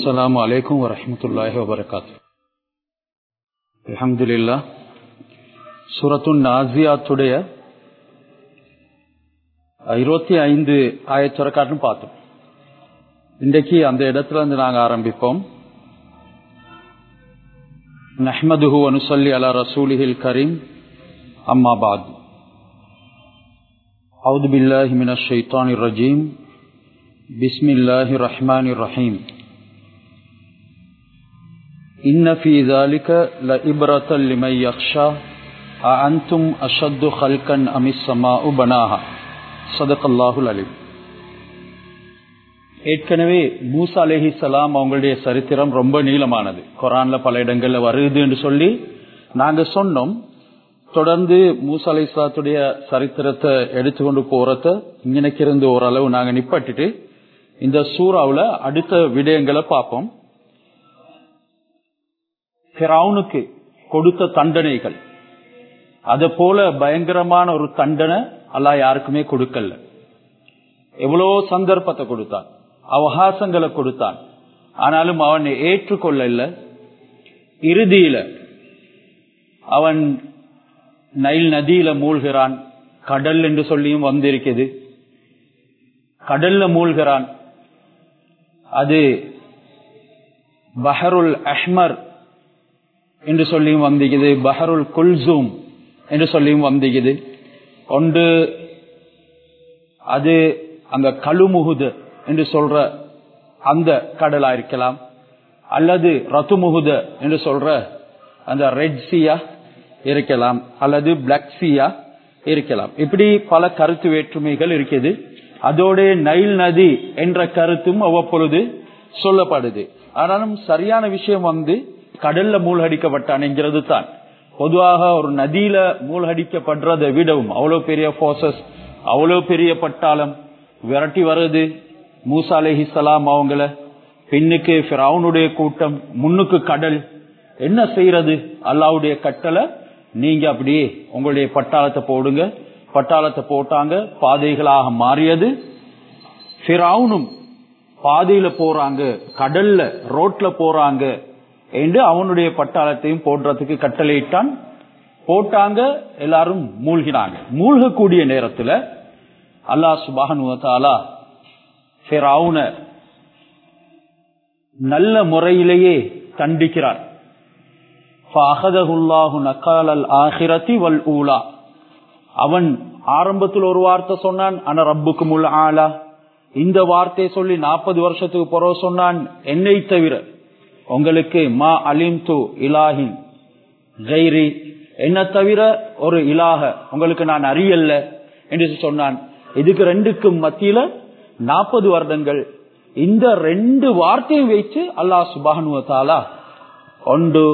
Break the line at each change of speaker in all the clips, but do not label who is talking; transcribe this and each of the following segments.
السلام عليكم ورحمة الله وبركاته الحمد لله சூரத்து நாசியாத்துடைய இருபத்தி ஐந்து ஆயச்சுரக்காட்டும் பார்த்தோம் இன்றைக்கு அந்த இடத்துல இருந்து நாங்கள் ஆரம்பிப்போம் நஹ்மதுஹு அனுசல்லி அலா ரசூலிஹில் கரீம் அம்மா பாத் أعوذ بالله من الشيطان الرجيم بسم الله الرحمن الرحيم إن في ذلك لإبرة لمن يخشى أأنتم أشد خلقا أم السماء بناها صدق الله العليم ஏற்கனவே மூசா அலேஹி சலாம் அவங்களுடைய சரித்திரம் ரொம்ப நீளமானது குரான்ல பல இடங்கள்ல வருது என்று சொல்லி நாங்க சொன்னோம் தொடர்ந்து மூசா அலி இஸ்லாத்துடைய சரித்திரத்தை எடுத்துக்கொண்டு போறத இங்கனைக்கு இருந்து ஓரளவு நாங்க நிப்பட்டுட்டு இந்த சூறாவுல அடுத்த விடயங்களை பார்ப்போம் பிறவுனுக்கு கொடுத்த தண்டனைகள் அத போல பயங்கரமான ஒரு தண்டனை அல்லாஹ் யாருக்குமே கொடுக்கல எவ்வளோ சந்தர்ப்பத்தை கொடுத்தான் அவகாசங்களை கொடுத்தான் ஆனாலும் அவன் ஏற்றுக்கொள்ள இறுதியில அவன் நைல் நதியில மூழ்கிறான் கடல் என்று சொல்லியும் வந்திருக்குது கடல்ல மூழ்கிறான் அது பஹருல் அஹ்மர் என்று சொல்லியும் வந்திக்குது பஹருல் குல்சூம் என்று சொல்லியும் வந்திக்குது ஒன்று அது அந்த கழுமுகுது என்று சொல்ற அந்த கடலா இருக்கலாம் அல்லது ரத்துமுகுத என்று சொல்ற அந்த ரெட் சியா இருக்கலாம் அல்லது பிளாக் சியா இருக்கலாம் இப்படி பல கருத்து வேற்றுமைகள் இருக்குது அதோட நைல் நதி என்ற கருத்தும் அவ்வப்பொழுது சொல்லப்படுது ஆனாலும் சரியான விஷயம் வந்து கடல்ல மூழ்கடிக்கப்பட்டான் என்கிறது தான் பொதுவாக ஒரு நதியில மூழ்கடிக்கப்படுறதை விடவும் அவ்வளவு பெரிய போர்சஸ் அவ்வளவு பெரிய பட்டாளம் விரட்டி வருது மூசா அலஹி சலாம் அவங்கள பின்னுக்கு பிறவுனுடைய கூட்டம் முன்னுக்கு கடல் என்ன செய்யறது அல்லாவுடைய கட்டளை நீங்க அப்படியே உங்களுடைய பட்டாளத்தை போடுங்க பட்டாளத்தை போட்டாங்க பாதைகளாக மாறியது பிறவுனும் பாதையில போறாங்க கடல்ல ரோட்ல போறாங்க என்று அவனுடைய பட்டாளத்தையும் போடுறதுக்கு கட்டளையிட்டான் போட்டாங்க எல்லாரும் மூழ்கினாங்க மூழ்கக்கூடிய நேரத்துல அல்லாஹ் சுபானுவத்தாலா பிறவுன நல்ல முறையிலேயே தண்டிக்கிறார் அவன் ஆரம்பத்தில் ஒரு வார்த்தை சொன்னான் ஆனா ரப்புக்கு முல் ஆலா இந்த வார்த்தையை சொல்லி நாற்பது வருஷத்துக்கு பிறகு சொன்னான் என்னை தவிர உங்களுக்கு மா அலிம் து இலாஹின் ஜெய்ரி என்ன தவிர ஒரு இலாக உங்களுக்கு நான் அறியல்ல என்று சொன்னான் இதுக்கு ரெண்டுக்கும் மத்தியில நாற்பது வருடங்கள் இந்த ரெண்டு வார்த்தையும் வைத்து அல்லாஹ் சுபானுவத்தாலா ஒன்று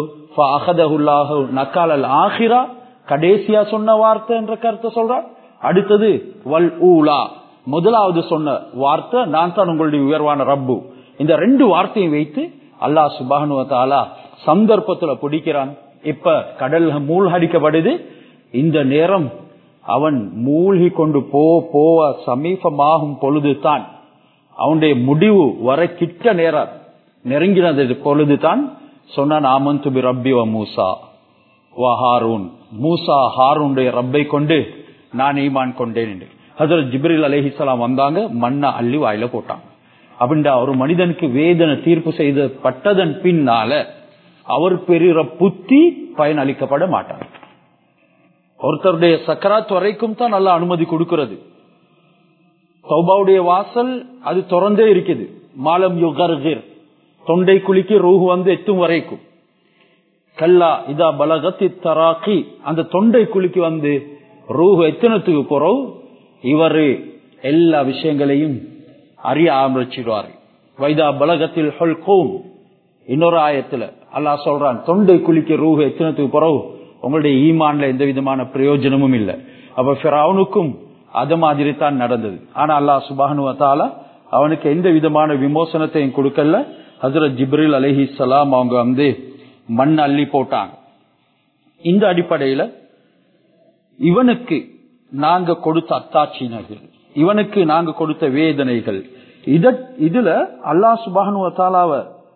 நக்காலல் ஆஹிரா கடைசியா சொன்ன வார்த்தை என்ற கருத்தை சொல்றான் அடுத்தது வல் ஊலா முதலாவது சொன்ன வார்த்தை நான் தான் உங்களுடைய உயர்வான ரப்பு இந்த ரெண்டு வார்த்தையும் வைத்து அல்லாஹ் சுபானுவத்தாலா சந்தர்ப்பத்துல பிடிக்கிறான் இப்ப கடல் மூழ்கடிக்கப்படுது இந்த நேரம் அவன் மூழ்கி கொண்டு போ போவ சமீபமாகும் பொழுது தான் அவனுடைய முடிவு வர கிட்ட நேரம் நெருங்கினது பொழுது தான் சொன்னான் ஆமன் துபி ரப்பி வ மூசா வ ஹாரூன் மூசா ஹாரூனுடைய ரப்பை கொண்டு நான் ஈமான் கொண்டேன் என்று அதில் ஜிப்ரில் அலஹிசலாம் வந்தாங்க மண்ணை அள்ளி வாயில போட்டாங்க அப்படின்டா ஒரு மனிதனுக்கு வேதனை தீர்ப்பு செய்த பட்டதன் பின்னால அவர் பெறுகிற புத்தி பயனளிக்கப்பட மாட்டார் ஒருத்தருடைய சக்கராத் வரைக்கும் தான் நல்ல அனுமதி கொடுக்கிறது சௌபாவுடைய வாசல் அது திறந்தே இருக்குது மாலம் யுகர்கிர் தொண்டை குளிக்கு ரூஹு வந்து எத்தும் வரைக்கும் கல்லா இதா பலகத்தி தராக்கி அந்த தொண்டை குளிக்கு வந்து ரூஹு எத்தனத்துக்கு குறவு இவரு எல்லா விஷயங்களையும் அறிய ஆரம்பிச்சிடுவார் வைதா பலகத்தில் ஹொல்கோம் இன்னொரு ஆயத்துல அல்லாஹ் சொல்றான் தொண்டை குளிக்க ரூஹு எத்தனத்துக்கு பிறகு உங்களுடைய ஈமான்ல எந்த விதமான பிரயோஜனமும் இல்லை அப்ப பிறவுனுக்கும் அது மாதிரி தான் நடந்தது ஆனா அல்லாஹ் சுபானுவத்தால அவனுக்கு எந்த விதமான விமோசனத்தையும் கொடுக்கல ஹசரத் ஜிப்ரில் அலஹி சலாம் அவங்க வந்து மண் அள்ளி போட்டாங்க இந்த அடிப்படையில இவனுக்கு நாங்க கொடுத்த அத்தாட்சியினர்கள் இவனுக்கு நாங்க கொடுத்த வேதனைகள் இத இதுல அல்லாஹ் சுபானுவத்தாலாவ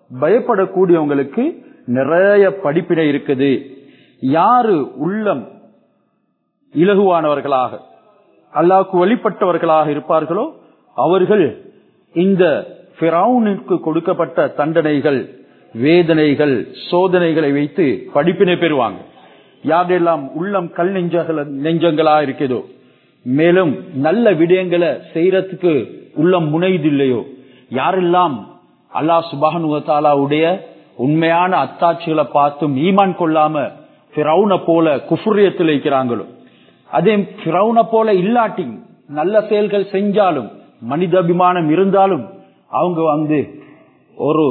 பயப்படக்கூடியவங்களுக்கு நிறைய படிப்பினை இருக்குது யாரு உள்ளம் இலகுவானவர்களாக அல்லாஹ்க்கு வழிபட்டவர்களாக இருப்பார்களோ அவர்கள் இந்த பிறவுனுக்கு கொடுக்கப்பட்ட தண்டனைகள் வேதனைகள் சோதனைகளை வைத்து படிப்பினை பெறுவாங்க யாரெல்லாம் உள்ளம் கல் நெஞ்சங்கள நெஞ்சங்களா இருக்கிறதோ மேலும் நல்ல விடயங்களை செய்யறதுக்கு உள்ளம் முனைதில்லையோ யாரெல்லாம் அல்லாஹ் சுபானுவத்தாலாவுடைய உண்மையான அத்தாட்சிகளை பார்த்தும் ஈமான் கொள்ளாம பிரவுன போல குஃபுரியத்தில் இருக்கிறாங்களோ அதே பிரவுன போல இல்லாட்டி நல்ல செயல்கள் செஞ்சாலும் மனிதாபிமானம் இருந்தாலும் அவங்க வந்து ஒரு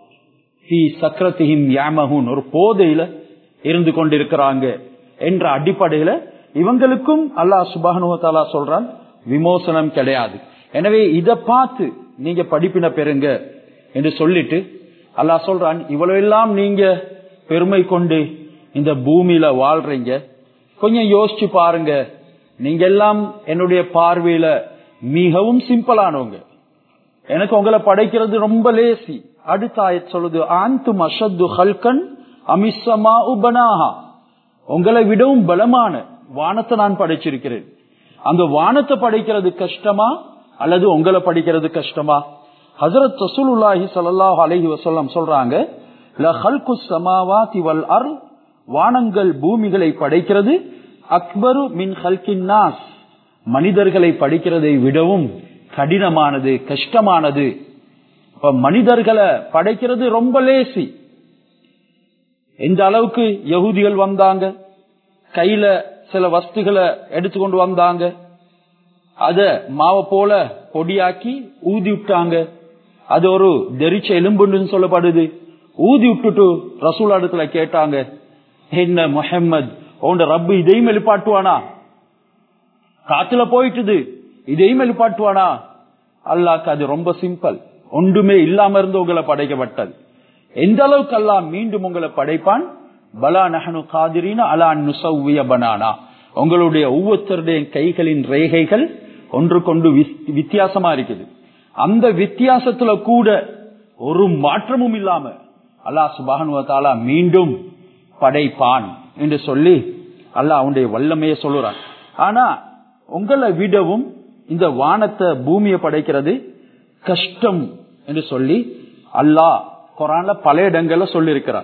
சக்கரத்தின் யாமகுன் ஒரு போதையில இருந்து கொண்டிருக்கிறாங்க என்ற அடிப்படையில இவங்களுக்கும் அல்லாஹ் சுபானுவத்தாலா சொல்றான் விமோசனம் கிடையாது எனவே இதை பார்த்து நீங்க படிப்பின பெறுங்க என்று சொல்லிட்டு அல்லாஹ் சொல்றான் இவ்வளவு எல்லாம் நீங்க பெருமை கொண்டு இந்த பூமியில வாழ்றீங்க கொஞ்சம் யோசிச்சு பாருங்க நீங்க எல்லாம் என்னுடைய பார்வையில மிகவும் சிம்பிளானவங்க எனக்கு உங்களை படைக்கிறது ரொம்ப லேசி அடுத்த ஆயத் சொல்லுது ஆந்து மஷத்து ஹல்கன் அமிசமா உபனாஹா உங்களை விடவும் பலமான வானத்தை நான் படைச்சிருக்கிறேன் அந்த வானத்தை படைக்கிறது கஷ்டமா அல்லது உங்களை படிக்கிறது கஷ்டமா ஹசரத் ரசூலுல்லாஹி ஸல்லல்லாஹு அலைஹி வஸல்லம் சொல்றாங்க ல ஹல்கு ஸமாவாதி வல் அர் வானங்கள் பூமிகளை படைக்கிறது அக்பரு மின் ஹல்கின் நாஸ் மனிதர்களை படிக்கிறதை விடவும் கடினமானது கஷ்டமானது இப்ப மனிதர்களை படைக்கிறது ரொம்ப லேசி எந்த அளவுக்கு யகுதிகள் வந்தாங்க கையில சில வஸ்துகளை எடுத்துக்கொண்டு வந்தாங்க அத மாவை போல பொடியாக்கி ஊதி விட்டாங்க அது ஒரு தெரிச்ச எலும்புன்னு சொல்லப்படுது ஊதி விட்டுட்டு ரசூல் இடத்துல கேட்டாங்க என்ன முஹம்மது உன் ரப்பு இதையும் எழுப்பாட்டுவானா காத்துல போயிட்டுது இதையும் எழுப்பாட்டுவானா அல்லாக்கு அது ரொம்ப சிம்பிள் ஒன்றுமே இல்லாம இருந்து உங்களை படைக்கப்பட்டது எந்த அளவுக்கு அல்லாஹ் மீண்டும் உங்களை படைப்பான் பலா நகனு காதிரின அலா நுசவ்விய பனானா உங்களுடைய ஒவ்வொருத்தருடைய கைகளின் ரேகைகள் ஒன்று கொண்டு வித்தியாசமா இருக்குது அந்த வித்தியாசத்துல கூட ஒரு மாற்றமும் இல்லாம அல்லாஹ் சுபானுவத்தாலா மீண்டும் படைப்பான் என்று சொல்லி அல்லாஹ் அவனுடைய வல்லமைய சொல்லுறான் ஆனா உங்களை விடவும் இந்த வானத்தை பூமியை படைக்கிறது கஷ்டம் என்று சொல்லி அல்லாஹ் குரான்ல பல இடங்கள்ல சொல்லியிருக்கிறார்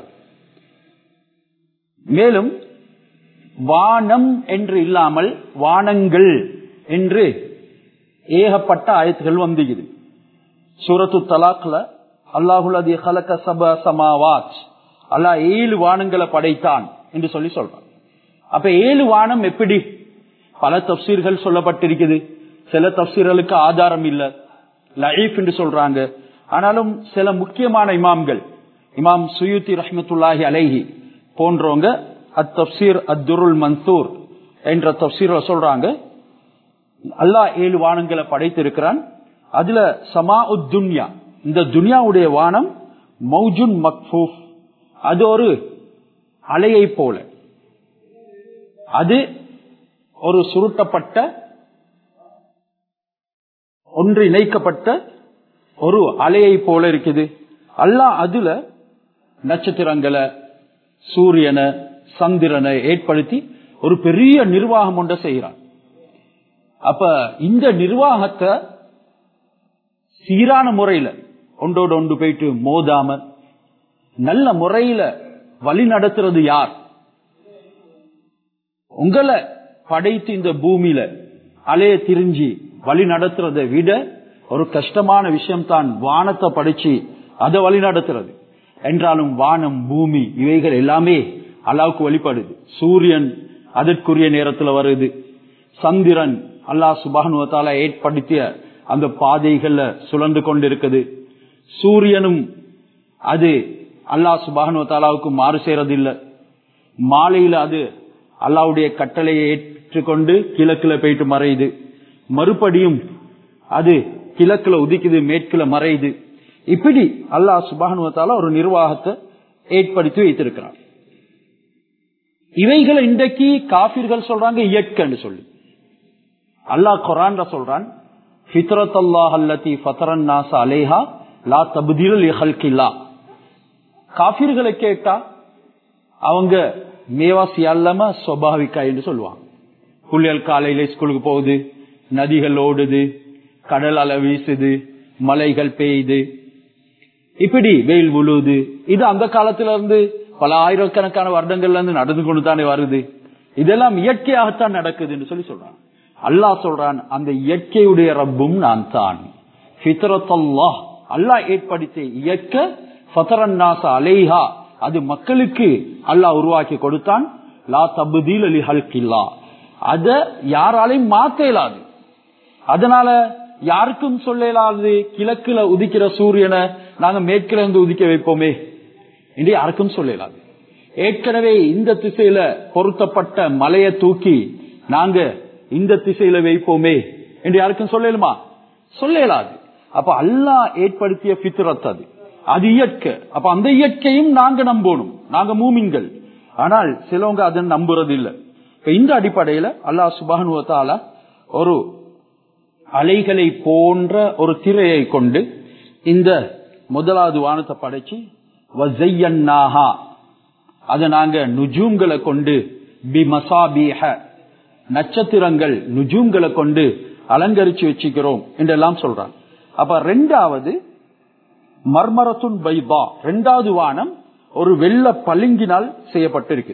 மேலும் வானம் என்று இல்லாமல் வானங்கள் என்று ஏகப்பட்ட ஆயத்துகள் வந்துகிறது சூரத்து தலாக்ல அல்லாஹுல் ஹலக சப சமாவாத் அல்லாஹ் ஏழு வானங்களை படைத்தான் என்று சொல்லி சொல்றான் அப்ப ஏழு வானம் எப்படி பல தப்சீர்கள் சொல்லப்பட்டிருக்குது சில தப்சீர்களுக்கு ஆதாரம் இல்ல லைஃப் என்று சொல்றாங்க ஆனாலும் சில முக்கியமான இமாம்கள் இமாம் சுயுத்தி ரஹமத்துல்லாஹி அலைஹி போன்றவங்க அத் தப்சீர் அத்துருல் மன்சூர் என்ற தப்சீர சொல்றாங்க அல்லாஹ் ஏழு வானங்களை படைத்திருக்கிறான் அதுல சமா உத் துன்யா இந்த துன்யாவுடைய வானம் மௌஜுன் மக்ஃபூப் அது ஒரு அலையை போல அது ஒரு சுருட்டப்பட்ட ஒன்று இணைக்கப்பட்ட ஒரு அலையை போல இருக்குது அல்லாஹ் அதுல நட்சத்திரங்களை சூரியனை சந்திரனை ஏற்படுத்தி ஒரு பெரிய நிர்வாகம் ஒன்றை செய்கிறான் அப்ப இந்த நிர்வாகத்தை சீரான முறையில ஒன்றோடு ஒன்று போயிட்டு மோதாம நல்ல முறையில வழி நடத்துறது யார் உங்களை படைத்து இந்த பூமியில அலைய திரிஞ்சி வழி நடத்துறதை விட ஒரு கஷ்டமான விஷயம் தான் வானத்தை படைச்சு அதை வழி நடத்துறது என்றாலும் வானம் பூமி இவைகள் எல்லாமே அல்லாவுக்கு வழிபடுது சூரியன் அதற்குரிய நேரத்துல வருது சந்திரன் அல்லாஹ் சுபானுவத்தால ஏற்படுத்திய அந்த பாதைகள்ல சுழந்து கொண்டிருக்குது சூரியனும் அது அல்லாஹ் சுபானுவத்தாலாவுக்கு மாறு செய்யறதில்லை மாலையில அது அல்லாவுடைய கட்டளையை ஏற்றுக்கொண்டு கிழக்குல போயிட்டு மறையுது மறுபடியும் அது கிழக்குல உதிக்குது மேற்குல மறையுது இப்படி அல்லாஹ் சுபானுவத்தால ஒரு நிர்வாகத்தை ஏற்படுத்தி வைத்திருக்கிறான் இவைகளை இன்றைக்கு காபிர்கள் சொல்றாங்க இயற்கைன்னு சொல்லி அல்லாஹ் குரான் சொல்றான் ஃபித்ரத் அல்லாஹ் அல்லதி ஃபத்ரன் நாஸ் அலேஹா லா தபுதில் ஹல்கில்லா காபிர்களை கேட்டா அவங்க மேவாசி அல்லாம சுவாபாவிக்கா என்று சொல்லுவாங்க புள்ளியல் காலையில ஸ்கூலுக்கு போகுது நதிகள் ஓடுது கடல் அலை வீசுது மலைகள் பெய்யுது இப்படி வெயில் விழுது இது அந்த காலத்துல இருந்து பல ஆயிரக்கணக்கான வருடங்கள்ல இருந்து நடந்து கொண்டு தானே வருது இதெல்லாம் இயற்கையாகத்தான் நடக்குதுன்னு சொல்லி சொல்றான் அல்லாஹ் சொல்றான் அந்த இயற்கையுடைய ரப்பும் நான் தான் ஃபித்ரத்தல்லாஹ் அல்லாஹ் ஏற்படுத்திய இயற்க ஃபதரன்னாச அலைஹா அது மக்களுக்கு அல்லாஹ் உருவாக்கி கொடுத்தான் லா தபுதீல் அலி ஹல்கில்லா அத யாராலையும் மாத்த இயலாது அதனால யாருக்கும் சொல்ல இயலாது கிழக்குல உதிக்கிற சூரியனை நாங்க மேற்குல இருந்து உதிக்க வைப்போமே என்று யாருக்கும் சொல்ல இயலாது ஏற்கனவே இந்த திசையில பொருத்தப்பட்ட மலையை தூக்கி நாங்க இந்த திசையில வைப்போமே என்று யாருக்கும் சொல்லலுமா சொல்ல இயலாது அப்ப அல்லாஹ் ஏற்படுத்திய பித்ரத் அது அது இயற்கை அப்ப அந்த இயற்கையும் நாங்க நம்பணும் நாங்க மூமின்கள் ஆனால் சிலவங்க அதை நம்புறது இல்ல இப்ப இந்த அடிப்படையில அல்லாஹ் சுபானுவத்தால ஒரு அலைகளை போன்ற ஒரு திரையை கொண்டு இந்த முதலாவது வானத்தை படைச்சு வஸையன்னாஹா அதை நாங்க நுஜூம்களை கொண்டு பி மசாபீஹ நட்சத்திரங்கள் நுஜூம்களை கொண்டு அலங்கரிச்சு வச்சுக்கிறோம் என்றெல்லாம் சொல்றாங்க அப்ப ரெண்டாவது மர்மரத்துன் பைபா ரெண்டாவது வானம் ஒரு வெள்ள பளிங்கினால் செய்யப்பட்டிருக்கு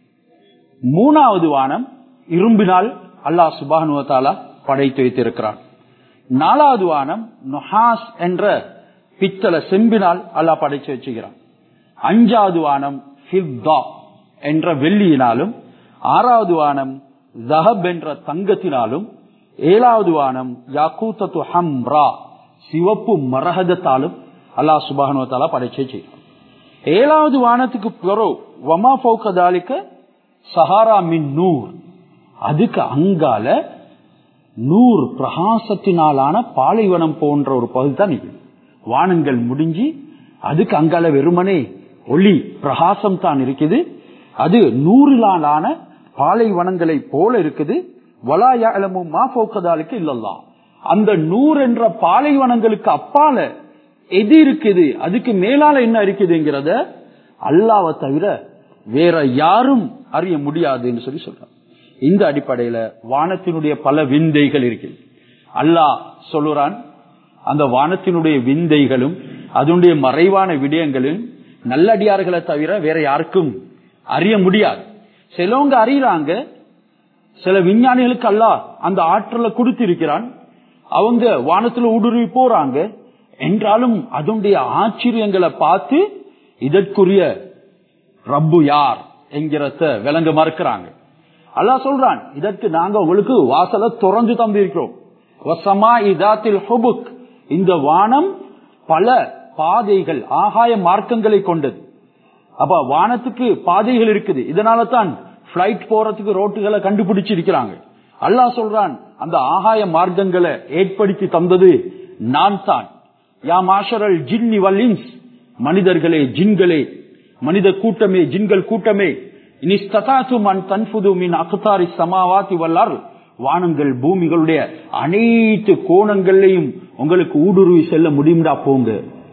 மூணாவது வானம் இரும்பினால் அல்லாஹ் சுபானுவத்தாலா படைத்து வைத்திருக்கிறான் நாலாவது வானம் நொஹாஸ் என்ற பித்தள செம்பினால் அல்லாஹ் படைச்சு வச்சுக்கிறான் அஞ்சாவது வானம் ஃபித்தா என்ற வெள்ளியினாலும் ஆறாவது வானம் ஜஹப் என்ற தங்கத்தினாலும் ஏழாவது வானம் யாக்கூத்தத்து ஹம்ரா சிவப்பு மரகதத்தாலும் அல்லாஹ் சுபானுவத்தாலா படைச்சு வச்சுக்கிறான் ஏழாவது வானத்துக்கு பிறகு வமா பௌக்கதாலிக்க சஹாரா மின் நூர் அதுக்கு அங்கால நூறு பிரகாசத்தினாலான பாலைவனம் போன்ற ஒரு பகுதி தான் இது வானங்கள் முடிஞ்சு அதுக்கு அங்கால வெறுமனே ஒளி பிரகாசம் தான் இருக்குது அது நூறிலான பாலைவனங்களை போல இருக்குது வலாயாலமும் மா போக்கதாலுக்கு இல்லல்லா அந்த நூறு என்ற பாலைவனங்களுக்கு அப்பால எது இருக்குது அதுக்கு மேலால என்ன இருக்குதுங்கிறத அல்லாவை தவிர வேற யாரும் அறிய முடியாது என்று சொல்லி சொல்றாங்க இந்த அடிப்படையில வானத்தினுடைய பல விந்தைகள் இருக்கு அல்லாஹ் சொல்லுறான் அந்த வானத்தினுடைய விந்தைகளும் அதனுடைய மறைவான விடயங்களும் நல்லடியார்களை தவிர வேற யாருக்கும் அறிய முடியாது சிலவங்க அறியறாங்க சில விஞ்ஞானிகளுக்கு அல்லாஹ் அந்த ஆற்றலை கொடுத்திருக்கிறான் அவங்க வானத்துல ஊடுருவி போறாங்க என்றாலும் அதனுடைய ஆச்சரியங்களை பார்த்து இதற்குரிய ரப்பு யார் என்கிறத விளங்க மறுக்கிறாங்க அல்லாஹ் சொல்றான் இதற்கு நாங்க உங்களுக்கு வாசல திறந்து தந்திருக்கிறோம் இந்த வானம் பல பாதைகள் ஆகாய மார்க்கங்களை கொண்டது அப்ப வானத்துக்கு பாதைகள் இருக்குது இதனால தான் பிளைட் போறதுக்கு ரோட்டுகளை கண்டுபிடிச்சிருக்கிறாங்க அல்லாஹ் சொல்றான் அந்த ஆகாய மார்க்கங்களை ஏற்படுத்தி தந்தது நான் தான் யா மாஷரல் ஜின்னி வல்லின்ஸ் மனிதர்களே ஜின்களே மனித கூட்டமே ஜின்கள் கூட்டமே வானங்கள் பூமிகளுடைய அனைத்து கோணங்களையும் உங்களுக்கு ஊடுருவி செல்ல முடியும்டா போங்க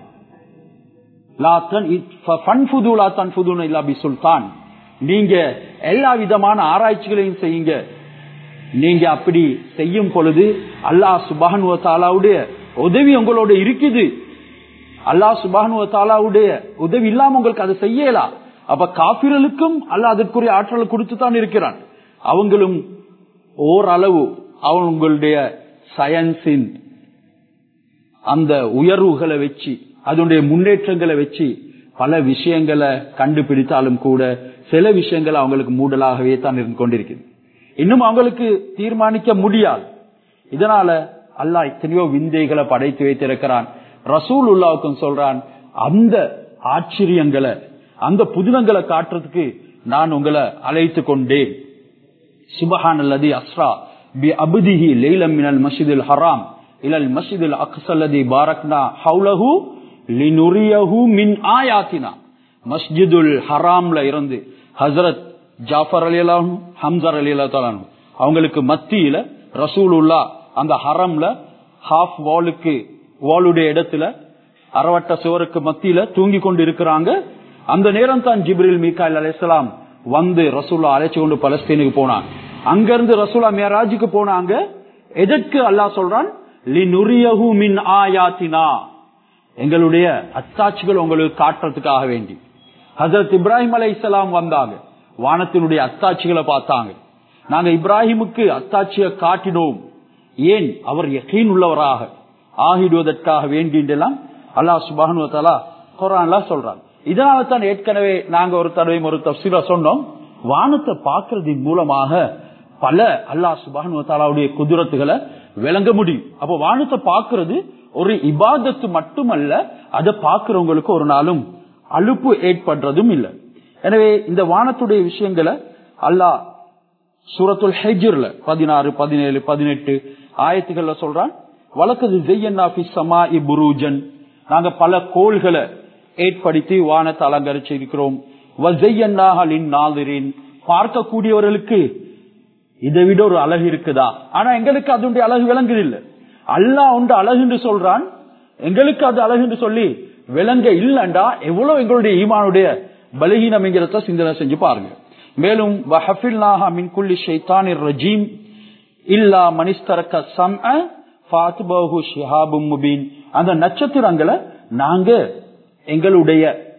சுல்தான் நீங்க எல்லா விதமான ஆராய்ச்சிகளையும் செய்யுங்க நீங்க அப்படி செய்யும் பொழுது அல்லாஹ் சுபானுவ தாலாவுடைய உதவி உங்களோட இருக்குது அல்லாஹ் சுபானுவ தாலாவுடைய உதவி இல்லாம உங்களுக்கு அதை செய்யலாம் அப்ப காபிரலுக்கும் அல்ல அதற்குரிய ஆற்றலை கொடுத்து தான் இருக்கிறான் அவங்களும் ஓரளவு அவங்களுடைய சயின்ஸின் அந்த உயர்வுகளை வச்சு அதனுடைய முன்னேற்றங்களை வச்சு பல விஷயங்களை கண்டுபிடித்தாலும் கூட சில விஷயங்கள் அவங்களுக்கு மூடலாகவே தான் இருந்து கொண்டிருக்குது இன்னும் அவங்களுக்கு தீர்மானிக்க முடியாது இதனால அல்லாஹ் எத்தனையோ விந்தைகளை படைத்து வைத்திருக்கிறான் ரசூல் உல்லாவுக்கும் சொல்றான் அந்த ஆச்சரியங்களை அந்த புதினங்களை காட்டுறதுக்கு நான் உங்களை அழைத்து கொண்டேன் சுபஹான் அல்லது அஸ்ரா பி அபுதிஹி லைலம் மினல் மஸ்ஜிதுல் ஹராம் இலல் மஸ்ஜிதுல் அக்ஸல்லதி பாரக்னா ஹவுலஹு லினுரியஹு மின் ஆயாத்தினா மஸ்ஜிதுல் ஹராம்ல இருந்து ஹசரத் ஜாஃபர் அலி அல்லாஹ் ஹம்சர் அலி அல்லா அவங்களுக்கு மத்தியில ரசூலுல்லா அந்த ஹரம்ல ஹாஃப் வாலுக்கு வாலுடைய இடத்துல அறவட்ட சுவருக்கு மத்தியில தூங்கி கொண்டு இருக்கிறாங்க அந்த நேரம் தான் ஜிப்ரில் மீகாயில் அலைஹிஸ்ஸலாம் வந்து ரசூலா அழைச்சு கொண்டு பலஸ்தீனுக்கு போனாங்க அங்கிருந்து ரசூலா மேராஜுக்கு போனாங்க எதற்கு அல்லாஹ் சொல்றான் லினுரியஹு மின் ஆயாத்தினா எங்களுடைய அத்தாட்சிகள் உங்களுக்கு காட்டுறதுக்காக வேண்டி ஹசரத் இப்ராஹிம் அலைஹிஸ்ஸலாம் வந்தாங்க வானத்தினுடைய அத்தாட்சிகளை பார்த்தாங்க நாங்க இப்ராஹிமுக்கு அத்தாட்சியை காட்டினோம் ஏன் அவர் யகீன் உள்ளவராக ஆகிடுவதற்காக வேண்டின்றெல்லாம் அல்லாஹ் சுபானு தலா குரான்ல சொல்றாங்க இதனால தான் ஏற்கனவே நாங்க ஒரு தடவை ஒரு தப்சீலா சொன்னோம் வானத்தை பார்க்கறதின் மூலமாக பல அல்லாஹ் சுபானு தாலாவுடைய குதிரத்துகளை விளங்க முடியும் அப்போ வானத்தை பார்க்கிறது ஒரு இபாதத்து மட்டுமல்ல அதை பார்க்கிறவங்களுக்கு ஒரு நாளும் அலுப்பு ஏற்படுறதும் இல்லை எனவே இந்த வானத்துடைய விஷயங்களை அல்லாஹ் சூரத்துல் ஹெஜ்ர்ல பதினாறு பதினேழு பதினெட்டு ஆயத்துகள்ல சொல்றான் வழக்கது ஜெய்யன்னா ஃபி சமாஇ புரூஜன் நாங்க பல கோள்களை ஏற்படுத்தி வானத்தை அலங்கரிச்சிருக்கிறோம் வஜையன்னாஹலின் நாதிரின் பார்க்கக்கூடியவர்களுக்கு இதை விட ஒரு அழகு இருக்குதா ஆனா எங்களுக்கு அதனுடைய அழகு விளங்குது இல்ல அல்லாஹ் உண்டு அழகு என்று சொல்றான் எங்களுக்கு அது அழகு என்று சொல்லி விளங்க இல்லண்டா எவ்வளவு எங்களுடைய ஈமானுடைய பலகீனம் என்கிறத சிந்தனை செஞ்சு பாருங்க மேலும் வஹஃபில்நாஹா மின் குல்லி ஷைத்தானிர் ரஜீம் இல்லா மனிஸ்தரக்க சம்அ ஃபாத்பஹு ஷிஹாபும் முபீன் அந்த நட்சத்திரங்களை நாங்க எங்களுடைய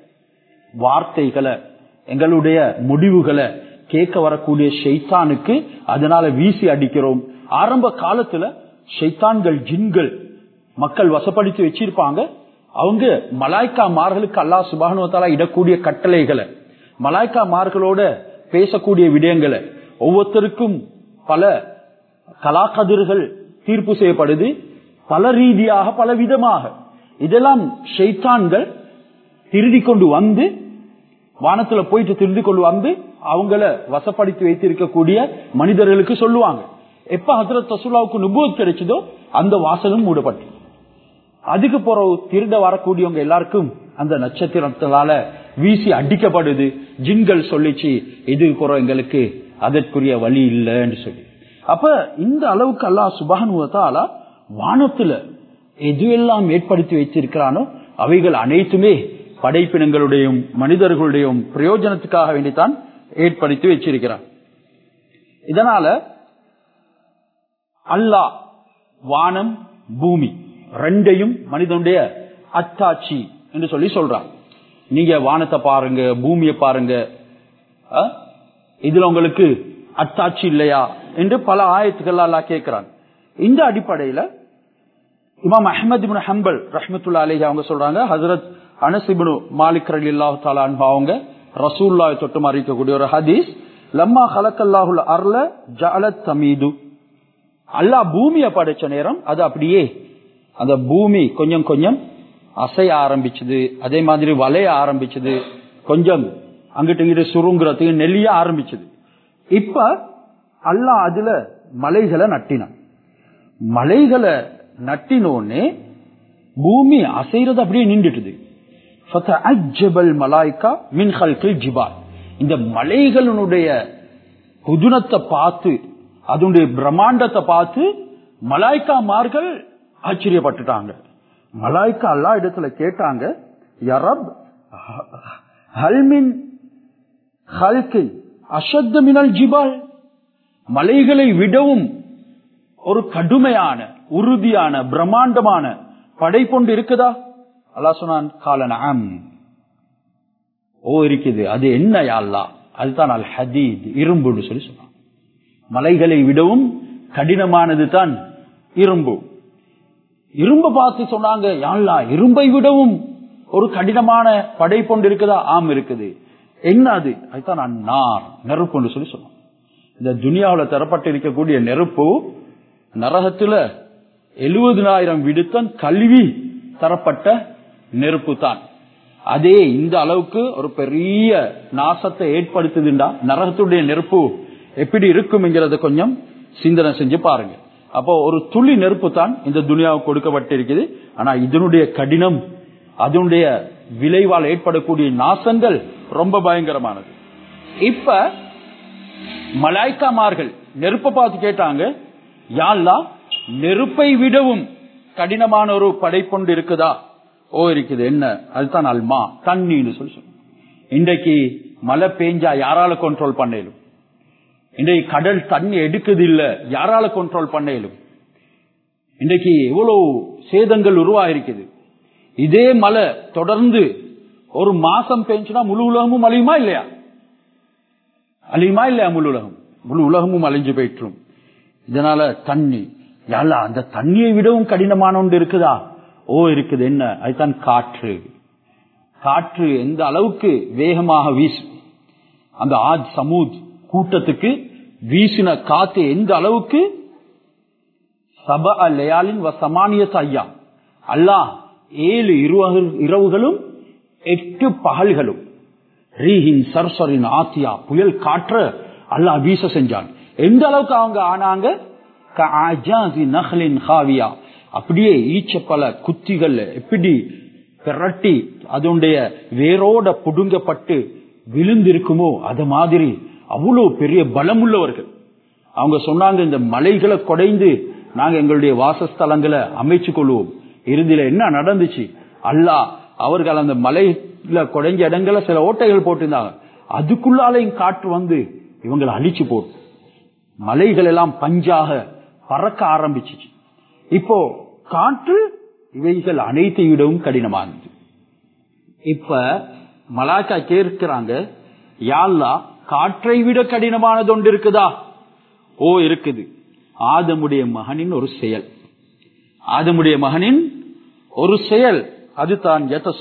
வார்த்தைகளை எங்களுடைய முடிவுகளை கேட்க வரக்கூடிய ஷைத்தானுக்கு அதனால வீசி அடிக்கிறோம் ஆரம்ப காலத்துல ஷைத்தான்கள் ஜின்கள் மக்கள் வசப்படுத்தி வச்சிருப்பாங்க அவங்க மலாய்க்கா மார்களுக்கு அல்லா சுபானுவத்தாலா இடக்கூடிய கட்டளைகளை மலாய்க்கா மார்களோட பேசக்கூடிய விடயங்களை ஒவ்வொருத்தருக்கும் பல கலாக்கதிர்கள் தீர்ப்பு செய்யப்படுது பல ரீதியாக பல விதமாக இதெல்லாம் ஷைத்தான்கள் திருடி கொண்டு வந்து வானத்துல போயிட்டு திருடி கொண்டு வந்து அவங்கள வசப்படுத்தி வைத்திருக்கக்கூடிய மனிதர்களுக்கு சொல்லுவாங்க எப்ப ஹசரத் ரசூலாவுக்கு நுபுவத் கிடைச்சதோ அந்த வாசலும் மூடப்பட்டு அதுக்கு பிறகு திருட வரக்கூடியவங்க எல்லாருக்கும் அந்த நட்சத்திரத்தினால வீசி அடிக்கப்படுது ஜின்கள் சொல்லிச்சு இது பிறகு எங்களுக்கு அதற்குரிய வழி இல்லைன்னு சொல்லி அப்ப இந்த அளவுக்கு அல்லாஹ் சுபானுவத்தால வானத்துல எதுவெல்லாம் ஏற்படுத்தி வைத்திருக்கிறானோ அவைகள் அனைத்துமே படைப்பினங்களுடையும் மனிதர்களுடையும் பிரயோஜனத்துக்காக வேண்டித்தான் ஏற்படுத்தி வச்சிருக்கிறான் இதனால அல்லாஹ் வானம் பூமி ரெண்டையும் மனிதனுடைய அத்தாட்சி என்று சொல்லி சொல்றான் நீங்க வானத்தை பாருங்க பூமியை பாருங்க அஹ், இதுல உங்களுக்கு அத்தாட்சி இல்லையா என்று பல ஆயத்துக்கள் அல்லாஹ் கேட்கிறான் இந்த அடிப்படையில இமாம் அஹமது இப்னு ஹம்பல் ரஹ்மத்துல்லா அலைஹி அவங்க சொல்றாங்க ஹஜரத் அனஸ் இப்னு மாலிக் ரலியல்லாஹு தஆலா அன்ஹு அவங்க ரசூலுல்லாஹி தொட்டு அறிவிக்கக்கூடிய ஒரு ஹதீஸ் லம்மா ஹலக்கல்லாஹுல் அர்ல ஜஅலத் தமீது அல்லாஹ் பூமியை படைச்ச நேரம் அது அப்படியே அந்த பூமி கொஞ்சம் கொஞ்சம் அசைய ஆரம்பிச்சது அதே மாதிரி வளைய ஆரம்பிச்சது கொஞ்சம் அங்கிட்டு இங்கிட்டு சுருங்குறதுக்கு நெல்லிய ஆரம்பிச்சது இப்ப அல்லாஹ் அதுல மலைகளை நட்டினான் மலைகளை நட்டினோடனே பூமி அசைறது அப்படியே நின்றுட்டுது ஃபதஅஜ்ஜபல் மலாய்க்கா மின் ஹல்கில் ஜிபால் இந்த மலைகளினுடைய புதுனத்தை பார்த்து அதனுடைய பிரம்மாண்டத்தை பார்த்து மலாய்க்காமார்கள் ஆச்சரியப்பட்டுட்டாங்க மலாய்க்கா அல்லா இடத்துல கேட்டாங்க யரப் ஹல்மின் ஹல்கில் அஷத்த மினல் ஜிபால் மலைகளை விடவும் ஒரு கடுமையான உறுதியான பிரம்மாண்டமான படைப்பொண்டு இருக்குதா அல்லாஹ் சொன்னான் காலன் ஓ இருக்குது அது என்ன யாழ்லா அதுதான் அல் ஹதீத் இரும்புன்னு சொல்லி சொன்னான் மலைகளை விடவும் கடினமானது தான் இரும்பு இரும்பை பார்த்து சொன்னாங்க யாழ்லா இரும்பை விடவும் ஒரு கடினமான படைப்பொண்டு இருக்குதா ஆம் இருக்குது என்ன அது அதுதான் நான் நார் நெருப்புன்னு சொல்லி சொன்னான் இந்த துனியாவில் தரப்பட்டு இருக்கக்கூடிய நெருப்பு நரகத்துல எழுபதினாயிரம் விடுத்தம் கல்வி தரப்பட்ட நெருப்பு தான் அதே இந்த அளவுக்கு ஒரு பெரிய நாசத்தை ஏற்படுத்துதுண்டா நரகத்துடைய நெருப்பு எப்படி இருக்கும்ங்கிறத கொஞ்சம் சிந்தனை செஞ்சு பாருங்க அப்போ ஒரு துளி நெருப்பு தான் இந்த துனியாவுக்கு கொடுக்கப்பட்டிருக்குது ஆனா இதனுடைய கடினம் அதனுடைய விளைவால் ஏற்படக்கூடிய நாசங்கள் ரொம்ப பயங்கரமானது இப்ப மலாய்க்காமார்கள் நெருப்பை பார்த்து கேட்டாங்க யாழ்லா நெருப்பை விடவும் கடினமான ஒரு படைப்பொண்டு இருக்குதா ஓ இருக்குது என்ன அதுதான் அல்மா தண்ணின்னு சொல்லி சொன்னாங்க இன்றைக்கு மழை பெஞ்சா யாரால கண்ட்ரோல் பண்ணலும் இன்றைக்கு கடல் தண்ணி எடுக்குது இல்ல யாரால கண்ட்ரோல் பண்ணலும் இன்றைக்கு எவ்வளவு சேதங்கள் உருவாயிருக்குது இதே மழை தொடர்ந்து ஒரு மாசம் பெஞ்சுனா முழு உலகமும் அழியுமா இல்லையா அழியுமா இல்லையா முழு உலகம் முழு உலகமும் அழிஞ்சு போயிற்றும் இதனால தண்ணி யாரா அந்த தண்ணியை விடவும் கடினமான ஒன்று இருக்குதா ஓ இருக்குது என்ன அதுதான் காற்று காற்று எந்த அளவுக்கு வேகமாக வீசும் அந்த ஆஜ் சமூத் கூட்டத்துக்கு வீசின காத்து எந்த அளவுக்கு சப லயாலின் சமானியத் ஐயா அல்லாஹ் ஏழு இரவுகளும் எட்டு பகல்களும் ரீஹின் சர்சரின் ஆத்தியா புயல் காற்ற அல்லாஹ் வீச செஞ்சான் எந்த அளவுக்கு அவங்க ஆனாங்க ஹாவியா அப்படியே ஈச்ச பல குத்திகள் எப்படி பிரட்டி அதனுடைய வேரோட புடுங்கப்பட்டு விழுந்திருக்குமோ அது மாதிரி அவ்வளவு பெரிய பலமுள்ளவர்கள் அவங்க சொன்னாங்க இந்த மலைகளை கொடைந்து நாங்க எங்களுடைய வாசஸ்தலங்களை அமைச்சு கொள்வோம் இறுதியில என்ன நடந்துச்சு அல்லாஹ் அவர்கள் அந்த மலையில குறைஞ்ச இடங்கள சில ஓட்டைகள் போட்டிருந்தாங்க அதுக்குள்ளாலையும் காற்று வந்து இவங்களை அழிச்சு போட்டு மலைகள் எல்லாம் பஞ்சாக பறக்க ஆரம்பிச்சிச்சு இப்போ காற்று இவைகள் அனைத்தை விடவும் கடினமானது இப்ப மலாக்கா கேட்கிறாங்க யாழ்லா காற்றை விட கடினமானது ஒன்று இருக்குதா ஓ இருக்குது ஆதமுடைய மகனின் ஒரு செயல் ஆதமுடைய மகனின் ஒரு செயல் அதுதான்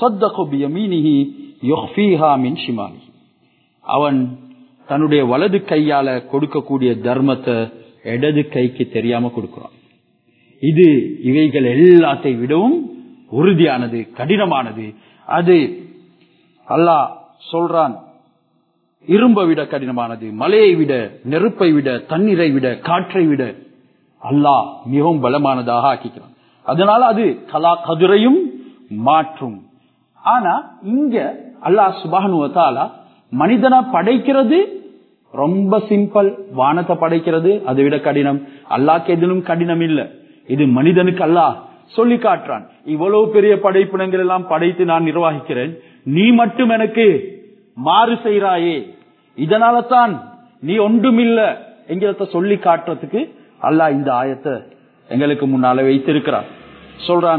அவன் தன்னுடைய வலது கையால கொடுக்கக்கூடிய தர்மத்தை இடது கைக்கு தெரியாம கொடுக்கிறான் இது இவைகள் எல்லாத்தை விடவும் உறுதியானது கடினமானது அது அல்லாஹ் சொல்றான் இரும்பை விட கடினமானது மலையை விட நெருப்பை விட தண்ணீரை விட காற்றை விட அல்லாஹ் மிகவும் பலமானதாக ஆக்கிக்கிறான் அதனால அது கலா கதிரையும் மாற்றும் ஆனா இங்க அல்லாஹ் சுபானுவத்தாலா மனிதனை படைக்கிறது ரொம்ப சிம்பிள் வானத்தை படைக்கிறது அதை விட கடினம் அல்லாக்கு எதிலும் கடினம் இல்ல இது மனிதனுக்கு அல்லாஹ் சொல்லி காட்டுறான் இவ்வளவு பெரிய படைப்பினங்கள் எல்லாம் படைத்து நான் நிர்வகிக்கிறேன் நீ மட்டும் எனக்கு மாறு செய்கிறாயே இதனால தான் நீ ஒன்றுமில்ல என்கிறத சொல்லி காட்டுறதுக்கு அல்லாஹ் இந்த ஆயத்தை எங்களுக்கு முன்னால வைத்திருக்கிறான் சொல்றான்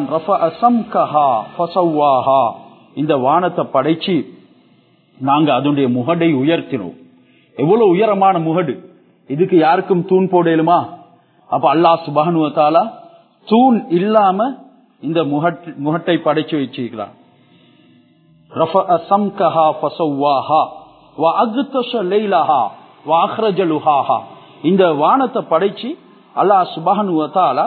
இந்த வானத்தை படைச்சு நாங்க அதனுடைய முகடை உயர்த்தினோம் எவ்வளவு உயரமான முகடு இதுக்கு யாருக்கும் தூண் போடலுமா அப்ப அல்லாஹ் சுபானுவத்தாலா தூண் இல்லாம இந்த முகட்டை படைச்சு வச்சிருக்கிறான் இந்த வானத்தை படைச்சு அல்லாஹ் சுபானுவத்தாலா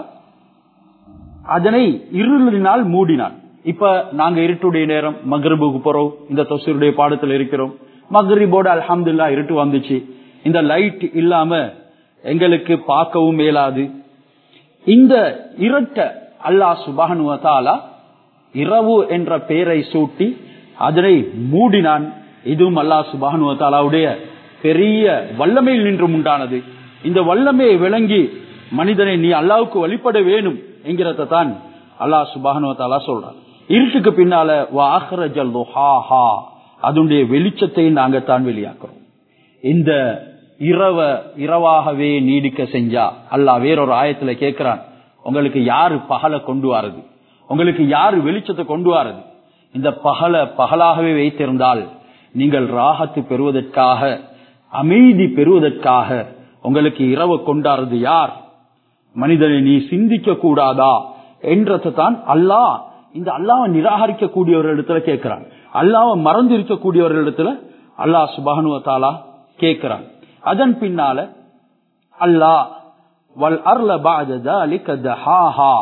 அதனை இருளினால் மூடினான் இப்ப நாங்க இருட்டுடைய நேரம் மகரிபுக்கு போறோம் இந்த தொசருடைய பாடத்துல இருக்கிறோம் மகரிபோட அலமதுல்லா இருட்டு வந்துச்சு இந்த லைட் இல்லாம எங்களுக்கு பார்க்கவும் மேலாது இந்த இருட்ட அல்லாஹ் சுபானுவத்தாலா இரவு என்ற பெயரை சூட்டி அதனை மூடினான் இதுவும் அல்லாஹ் சுபானுவத்தாலாவுடைய பெரிய வல்லமையில் நின்று உண்டானது இந்த வல்லமையை விளங்கி மனிதனை நீ அல்லாவுக்கு வழிபட வேணும் என்கிறத தான் அல்லாஹ் சுபானுவத்தாலா சொல்றான் இருட்டுக்கு பின்னால வாஹரஜல் அதனுடைய வெளிச்சத்தை நாங்க தான் வெளியாக்குறோம் இந்த இரவ இரவாகவே நீடிக்க செஞ்சா அல்லாஹ் வேறொரு ஆயத்துல கேட்கிறான் உங்களுக்கு யாரு பகலை கொண்டு வாரது உங்களுக்கு யாரு வெளிச்சத்தை கொண்டு வாரது இந்த பகலை பகலாகவே வைத்திருந்தால் நீங்கள் ராகத்து பெறுவதற்காக அமைதி பெறுவதற்காக உங்களுக்கு இரவு கொண்டாடுறது யார் மனிதனை நீ சிந்திக்க கூடாதா என்றதை தான் அல்லாஹ் இந்த அல்லாவை நிராகரிக்க கூடியவர்களிடத்துல கேட்கிறான் அல்லாவை மறந்து இருக்கக்கூடியவர்களிடத்துல அல்லாஹ் சுபானுவத்தாலா கேட்கிறான் அதன் பின்னால அல்லாஹ் வல் அர்ல பாஜா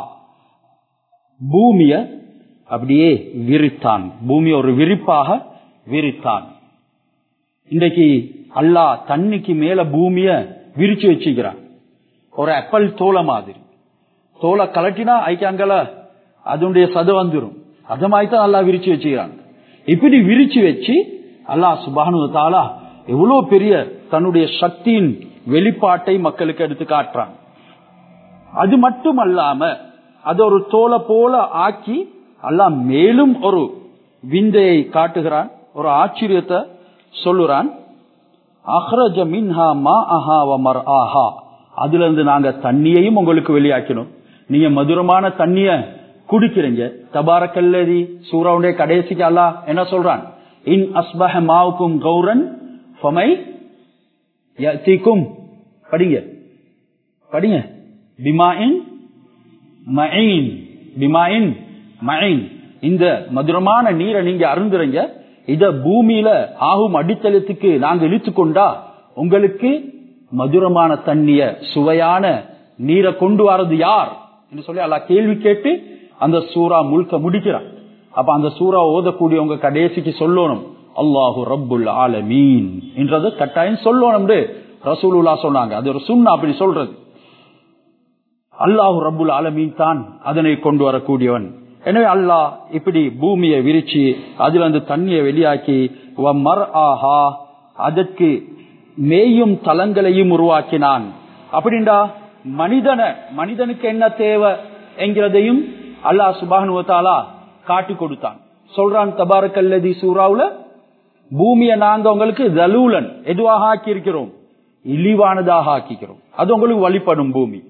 பூமிய அப்படியே விரித்தான் பூமி ஒரு விரிப்பாக விரித்தான் இன்றைக்கு அல்லாஹ் தண்ணிக்கு மேல பூமிய விரிச்சு வச்சுக்கிறான் ஒரு அப்பல் தோலை மாதிரி தோலை கலட்டினா ஐக்காங்கல அதனுடைய சது வந்துடும் அது மாதிரி தான் அல்லா விரிச்சு வச்சுக்கிறான் இப்படி விரிச்சு வச்சு அல்லாஹ் சுபானு தாலா எவ்வளவு பெரிய தன்னுடைய சக்தியின் வெளிப்பாட்டை மக்களுக்கு எடுத்து காட்டுறான் அது மட்டும் அல்லாம அது ஒரு தோலை போல ஆக்கி அல்லாஹ் மேலும் ஒரு விந்தையை காட்டுகிறான் ஒரு ஆச்சரியத்தை சொல்லுறான் அஹ்ரஜ மின்ஹா மா அஹா வ மர் ஆஹா அதுல இருந்து நாங்க தண்ணியையும் உங்களுக்கு வெளியாக்கினோம் நீங்க மதுரமான தண்ணிய குடிக்கிறீங்க தபாரக்கல்லதி சூறாவுடைய கடைசிக்கு அல்லாஹ் என்ன சொல்றான் இன் அஸ்பஹ மாவுக்கும் கௌரன் ஃபமை யத்திக்கும் படிங்க படிங்க பிமாயின் மயின் பிமாயின் மயின் இந்த மதுரமான நீரை நீங்க அருந்துறீங்க இத பூமியில ஆகும் அடித்தளத்துக்கு நாங்க இழுத்து கொண்டா உங்களுக்கு மதுரமான தண்ணிய சுவையான நீரை கொண்டு வரது யார் என்று சொல்லி அல்லா கேள்வி கேட்டு அந்த சூறா முழுக்க முடிக்கிறான் அப்ப அந்த சூறா ஓதக்கூடியவங்க கடைசிக்கு சொல்லணும் அல்லாஹு ரப்புல் ஆலமீன் என்றது கட்டாயம் சொல்லணும் ரசூலுல்லா சொன்னாங்க அது ஒரு சுண்ணா அப்படி சொல்றது அல்லாஹு ரப்புல் ஆலமீன் தான் அதனை கொண்டு வரக்கூடியவன் எனவே அல்லாஹ் இப்படி பூமியை விரிச்சு அதுல அந்த தண்ணியை வெளியாக்கி மர் ஆஹா அதற்கு மேயும் தலங்களையும் உருவாக்கினான் அப்படின்டா மனிதன மனிதனுக்கு என்ன தேவை என்கிறதையும் அல்லாஹ் சுபானுவத்தாலா காட்டி கொடுத்தான் சொல்றான் தபாரக்கல்லதி சூறாவுல பூமியை நாங்க உங்களுக்கு தலூலன் எதுவாக ஆக்கி இருக்கிறோம் இழிவானதாக ஆக்கிக்கிறோம் அது உங்களுக்கு வழிபடும் பூமி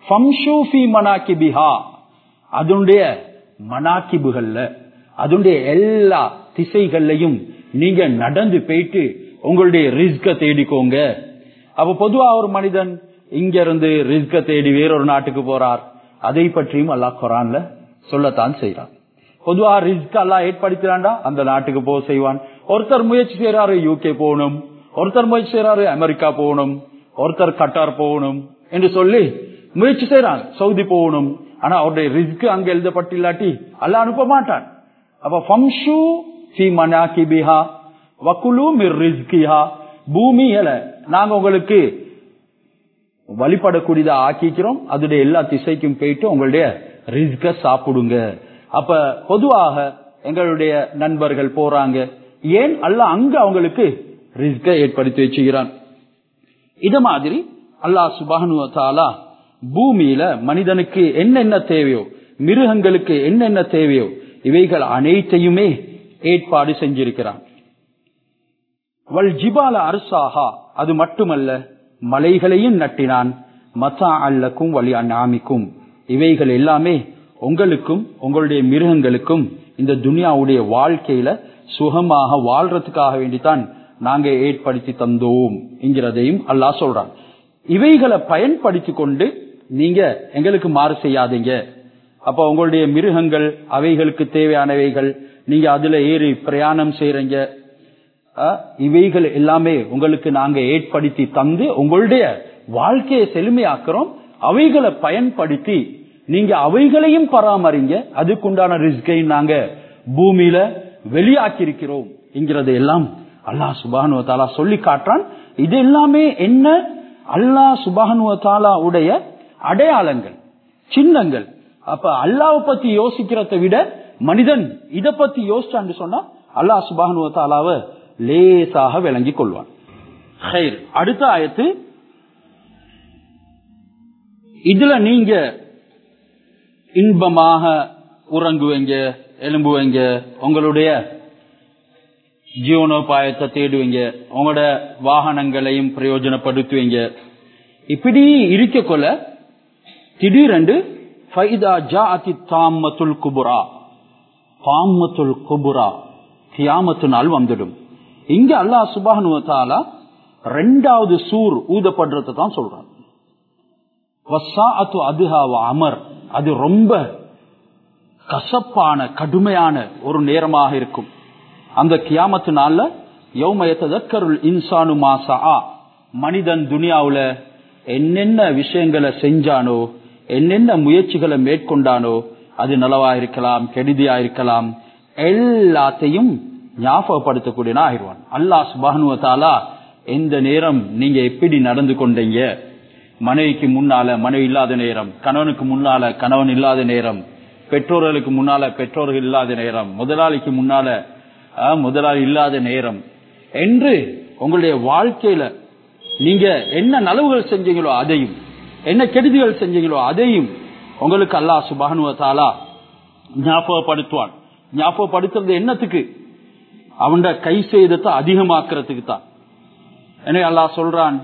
அதனுடைய மனாக்கிபுகள்ல அதனுடைய எல்லா திசைகள்லையும் நீங்க நடந்து போயிட்டு உங்களுடைய ரிஸ்க தேடிக்கோங்க அப்ப பொதுவா ஒரு மனிதன் இங்க இருந்து ரிஸ்க தேடி வேறொரு நாட்டுக்கு போறார் அதை பற்றியும் அல்லாஹ் குரான்ல சொல்லத்தான் செய்யறான் பொதுவா ரிஸ்க் எல்லாம் ஏற்படுத்தினாண்டா அந்த நாட்டுக்கு போக செய்வான் ஒருத்தர் முயற்சி செய்யறாரு யூகே போகணும் ஒருத்தர் முயற்சி செய்யறாரு அமெரிக்கா போகணும் ஒருத்தர் கட்டார் போகணும் என்று சொல்லி முயற்சி செய்யறான் சவுதி போகணும் ஆனா அவருடைய ரிஸ்க் அங்க எழுதப்பட்டில்லாட்டி அல்ல அனுப்ப மாட்டான் அப்ப ஃபம்ஷு ஃபி மனாகிபிஹா வக்குலு மிர் ரிஸ்கிஹா பூமியில நாங்க உங்களுக்கு வழிபடக்கூடியதா ஆக்கிக்கிறோம் அதோடைய எல்லா திசைக்கும் போயிட்டு உங்களுடைய ரிஸ்க சாப்பிடுங்க அப்ப பொதுவாக எங்களுடைய நண்பர்கள் போறாங்க ஏன் அல்ல அங்க அவங்களுக்கு ரிஸ்க ஏற்படுத்தி வச்சுக்கிறான் இது மாதிரி அல்லாஹ் சுபானுவத்தாலா பூமியில மனிதனுக்கு என்னென்ன தேவையோ மிருகங்களுக்கு என்னென்ன தேவையோ இவைகள் அனைத்தையுமே ஏற்பாடு செஞ்சிருக்கிறான் வல் ஜிபால அரசாகா அது மட்டுமல்ல மலைகளையும் நட்டினான் மத்தா அல்லக்கும் வழி அந்நாமிக்கும் இவைகள் எல்லாமே உங்களுக்கும் உங்களுடைய மிருகங்களுக்கும் இந்த துனியாவுடைய வாழ்க்கையில சுகமாக வாழ்றதுக்காக வேண்டித்தான் நாங்க ஏற்படுத்தி தந்தோம் என்கிறதையும் அல்லாஹ் சொல்றான் இவைகளை பயன்படுத்தி கொண்டு நீங்க எங்களுக்கு மாறு செய்யாதீங்க அப்ப உங்களுடைய மிருகங்கள் அவைகளுக்கு தேவையானவைகள் நீங்க அதுல ஏறி பிரயாணம் செய்யறீங்க இவைகள் எல்லாமே உங்களுக்கு நாங்க ஏற்படுத்தி தந்து உங்களுடைய வாழ்க்கையை செழுமையாக்குறோம் அவைகளை பயன்படுத்தி நீங்க அவைகளையும் பராமரிங்க அதுக்குண்டான ரிஸ்கையும் நாங்க பூமியில வெளியாக்கி இருக்கிறோம் என்கிறது எல்லாம் அல்லாஹ் சுபானுவ தாலா சொல்லி காட்டுறான் இது எல்லாமே என்ன அல்லாஹ் சுபானுவ தாலா உடைய அடையாளங்கள் சின்னங்கள் அப்ப அல்லாவை பத்தி யோசிக்கிறத விட மனிதன் இத பத்தி யோசிச்சான்னு சொன்னா அல்லாஹ் சுபானுவ தாலாவை லேசாக விளங்கி கொள்வான் அடுத்த ஆயத்து இதுல நீங்க இன்பமாக உறங்குவீங்க எலும்புவீங்க உங்களுடைய ஜீவனோபாயத்தை தேடுவீங்க உங்களோட வாகனங்களையும் பிரயோஜனப்படுத்துவீங்க இப்படி இருக்க கொள்ள திடீரென்று ஃபைதா ஜாஅத்தி தாமத்துல் குபுரா தாமத்துல் குபுரா கியாமத்து நாள் வந்துடும் இங்க அல்லாஹ் சுபானுவத்தாலா ரெண்டாவது சூர் ஊதப்படுறத தான் சொல்றான் அமர் அது ரொம்ப கசப்பான கடுமையான ஒரு நேரமாக இருக்கும் அந்த கியாமத்து நாள்ல யௌமயத்தருள் இன்சானு மாசா மனிதன் துனியாவுல என்னென்ன விஷயங்களை செஞ்சானோ என்னென்ன முயற்சிகளை மேற்கொண்டானோ அது நலவா இருக்கலாம் கெடுதியா இருக்கலாம் எல்லாத்தையும் ஞாபகப்படுத்தக்கூடியனா ஆயிடுவான் அல்லாஹ் சுபானுவத்தாலா எந்த நேரம் நீங்க எப்படி நடந்து கொண்டீங்க மனைவிக்கு முன்னால மனைவி இல்லாத நேரம் கணவனுக்கு முன்னால கணவன் இல்லாத நேரம் பெற்றோர்களுக்கு முன்னால பெற்றோர்கள் இல்லாத நேரம் முதலாளிக்கு முன்னால முதலாளி இல்லாத நேரம் என்று உங்களுடைய வாழ்க்கையில நீங்க என்ன நலவுகள் செஞ்சீங்களோ அதையும் என்ன கெடுதிகள் செஞ்சீங்களோ அதையும் உங்களுக்கு அல்லாஹ் சுபானுவத்தாலா ஞாபகப்படுத்துவான் ஞாபகப்படுத்துறது என்னத்துக்கு அவன் கை சேதத்தை அதிகமாக்குறதுக்கு தான் எனவே அல்லாஹ் சொல்றான்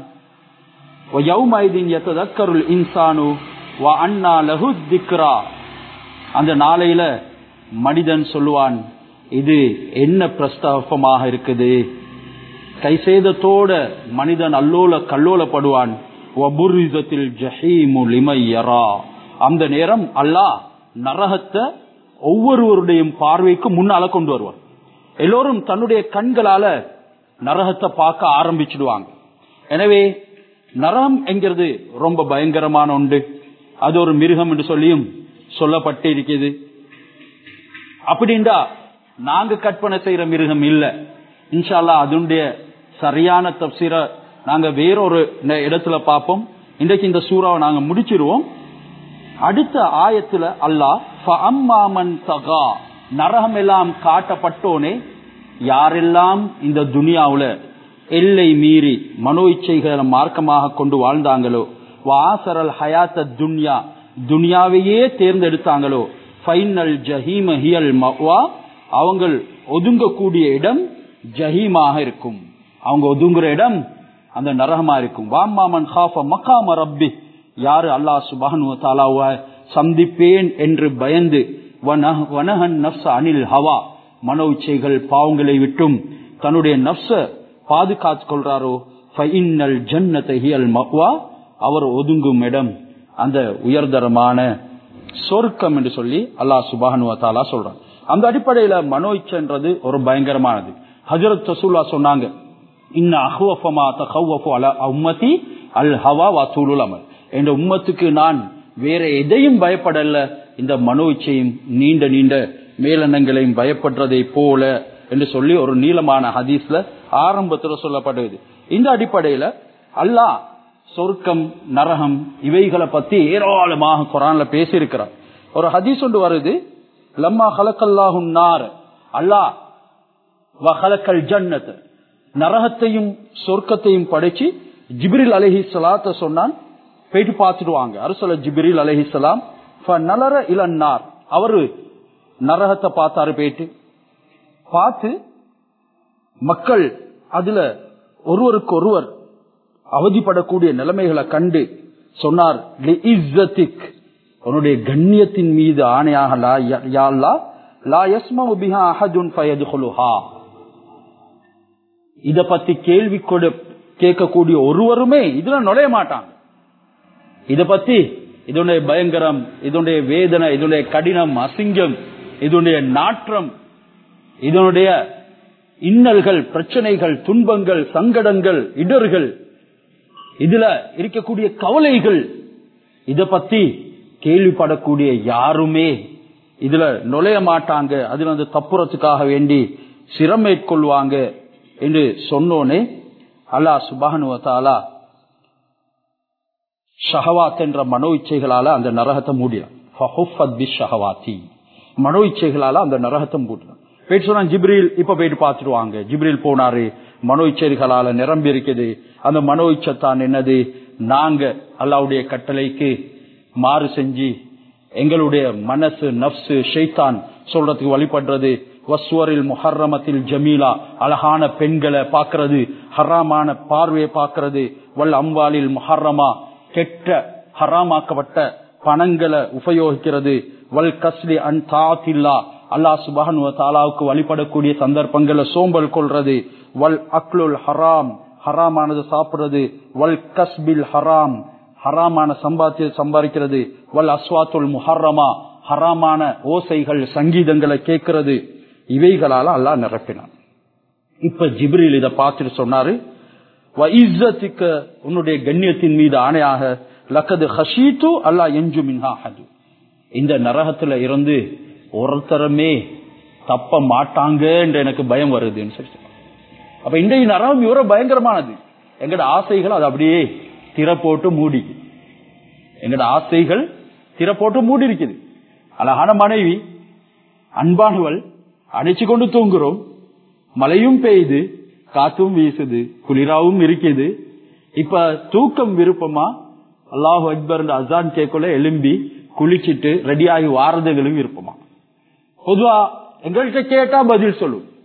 இன்சானு அண்ணா லஹு திக்ரா அந்த நாளையில மனிதன் சொல்லுவான் இது என்ன பிரஸ்தாபமாக இருக்குது கை சேதத்தோட மனிதன் அல்லோல கல்லோலப்படுவான் அந்த நேரம் அல்லாஹ் நரகத்தை ஒவ்வொருவருடைய பார்வைக்கு முன்னால கொண்டு வருவான் எல்லோரும் தன்னுடைய கண்களால நரகத்தை பார்க்க ஆரம்பிச்சிடுவாங்க எனவே நரகம் என்கிறது ரொம்ப பயங்கரமான உண்டு அது ஒரு மிருகம் என்று சொல்லியும் சொல்லப்பட்டு இருக்குது அப்படின்டா நாங்க கற்பனை செய்யற மிருகம் இல்ல இன்ஷால்லா அதனுடைய சரியான தப்சீர நாங்க வேறொரு இடத்துல பார்ப்போம் இன்றைக்கு இந்த சூறாவை நாங்க முடிச்சிருவோம் அடுத்த ஆயத்துல அல்லாஹ் தகா நரகம் எல்லாம் காட்டப்பட்டோனே யாரெல்லாம் இந்த துனியாவுல எல்லை மீறி மனோ இச்சைகளை மார்க்கமாக கொண்டு வாழ்ந்தாங்களோ வாசரல் ஹயாத்த துன்யா துனியாவையே தேர்ந்தெடுத்தாங்களோ ஃபைனல் ஜஹீம ஹியல் மவா அவங்கள் ஒதுங்கக்கூடிய இடம் ஜஹீமாக இருக்கும் அவங்க ஒதுங்குற இடம் அந்த நரகமா இருக்கும் வாமாமன் ஹாஃப மக்காம ரப்பி யாரு அல்லாஹ் சுபானு தாலாவ சந்திப்பேன் என்று பயந்து வனஹன் நப்ச அனில் ஹவா மனோ இச்சைகள் பாவங்களை விட்டும் தன்னுடைய நப்ச பாதுகாத்து கொள்றாரோ ஃபைனல் ஜன்னத ஹியல் மக்வா அவர் ஒதுங்கும் இடம் அந்த உயர்தரமான சொர்க்கம் என்று சொல்லி அல்லாஹ் சுபானு தாலா சொல்றான் அந்த அடிப்படையில மனோ இச்சைன்றது ஒரு பயங்கரமானது ஹஜரத் ரசூல்லா சொன்னாங்க இன்ன அஹ்வஃபமா தஹவ்வஃபு அலா உம்மதி அல் ஹவா வசூலுல் அமல் என்ற உம்மத்துக்கு நான் வேற எதையும் பயப்படல இந்த மனோ இச்சையும் நீண்ட நீண்ட மேலெண்ணங்களையும் பயப்படுறதை போல என்று சொல்லி ஒரு நீளமான ஹதீஸ்ல ஆரம்பத்துல சொல்லப்படுது இந்த அடிப்படையில அல்லாஹ் சொர்க்கம் நரகம் இவைகளை பத்தி ஏராளமாக குரான்ல பேசியிருக்கிறார் ஒரு ஹதீஸ் ஒன்று வருது லம்மா ஹலக்கல்லாஹும் நார் அல்லாஹ் வஹலக்கல் ஜன்னத் நரகத்தையும் சொர்க்கத்தையும் படைச்சு ஜிப்ரில் அலஹி சலாத்த சொன்னான் போயிட்டு பார்த்துடுவாங்க அரசல ஜிப்ரில் அலஹி சலாம் நலர இளன்னார் அவரு நரகத்தை பார்த்தாரு போயிட்டு பார்த்து மக்கள் அதுல ஒருவருக்கு ஒருவர் அவதிப்படக்கூடிய நிலைமைகளை கண்டு சொன்னார் உன்னுடைய கண்ணியத்தின் மீது ஆணையாக லா யஸ்மா பிஹா அஹதுன் ஃபயதுஹுலுஹா இத பத்தி கேள்வி கொடு கேட்கக்கூடிய ஒருவருமே இதுல நுழைய மாட்டாங்க இத பத்தி இதனுடைய பயங்கரம் இதனுடைய வேதனை இதனுடைய கடினம் அசிங்கம் இதனுடைய நாற்றம் இதனுடைய இன்னல்கள் பிரச்சனைகள் துன்பங்கள் சங்கடங்கள் இடர்கள் இதுல இருக்கக்கூடிய கவலைகள் இத பத்தி கேள்விப்படக்கூடிய யாருமே இதுல நுழைய மாட்டாங்க அதுல வந்து தப்புறத்துக்காக வேண்டி சிரம் மேற்கொள்வாங்க என்று சொன்னோனே அல்லா சுபானுவத்தாலா ஷஹவாத் என்ற மனோ இச்சைகளால அந்த நரகத்தை மூடினான் மனோ இச்சைகளால அந்த நரகத்தை மூடினான் போயிட்டு சொன்னா ஜிப்ரில் இப்ப போயிட்டு பார்த்துடுவாங்க ஜிப்ரில் போனாரு மனோ இச்சைகளால நிரம்பி இருக்குது அந்த மனோ இச்சத்தான் என்னது நாங்க அல்லாவுடைய கட்டளைக்கு மாறு செஞ்சு எங்களுடைய மனசு நப்சு ஷெய்தான் சொல்றதுக்கு வழிபடுறது வஸ்வரில் முஹர்ரமத்தில் ஜமீலா அழகான பெண்களை பார்க்கறது ஹராமான பார்வையை பார்க்கறது வல் அம்பாலில் முஹர்ரமா கெட்ட ஹராமாக்கப்பட்ட பணங்களை உபயோகிக்கிறது வல் கஸ்லி அன் தாத்தில்லா அல்லா சுபஹனு தாலாவுக்கு வழிபடக்கூடிய சந்தர்ப்பங்களை சோம்பல் கொள்றது வல் அக்லுல் ஹராம் ஹராமானது சாப்பிடுறது வல் கஸ்பில் ஹராம் ஹராமான சம்பாத்திய சம்பாதிக்கிறது வல் அஸ்வாத்துல் முஹர்ரமா ஹராமான ஓசைகள் சங்கீதங்களை கேட்கிறது இவைகளால அல்லா நிரப்பினான் இப்ப ஜிப்ரில் இதை பார்த்துட்டு சொன்னாரு உன்னுடைய கண்ணியத்தின் மீது ஆணையாக லக்கது ஹஷீத்து அல்லா எஞ்சு மின்ஹாஹது இந்த நரகத்துல இருந்து ஒருத்தரமே தப்ப மாட்டாங்க என்று எனக்கு பயம் வருதுன்னு சொல்லி அப்ப இன்றைய நரகம் இவர பயங்கரமானது எங்கட ஆசைகள் அது அப்படியே திற போட்டு மூடி எங்கட ஆசைகள் திற போட்டு மூடி இருக்குது அழகான மனைவி அன்பானவள் அணைச்சு கொண்டு தூங்குறோம் மழையும் பெய்யுது காத்தும் வீசுது குளிராவும் இருக்குது இப்ப தூக்கம் விருப்பமா அல்லாஹ் அக்பர் அசான் கேக்குள்ள எலும்பி குளிச்சிட்டு ரெடியாகி வாரதுகளும் விருப்பமா பொதுவா எங்கள்கிட்ட கேட்டா பதில் சொல்லும்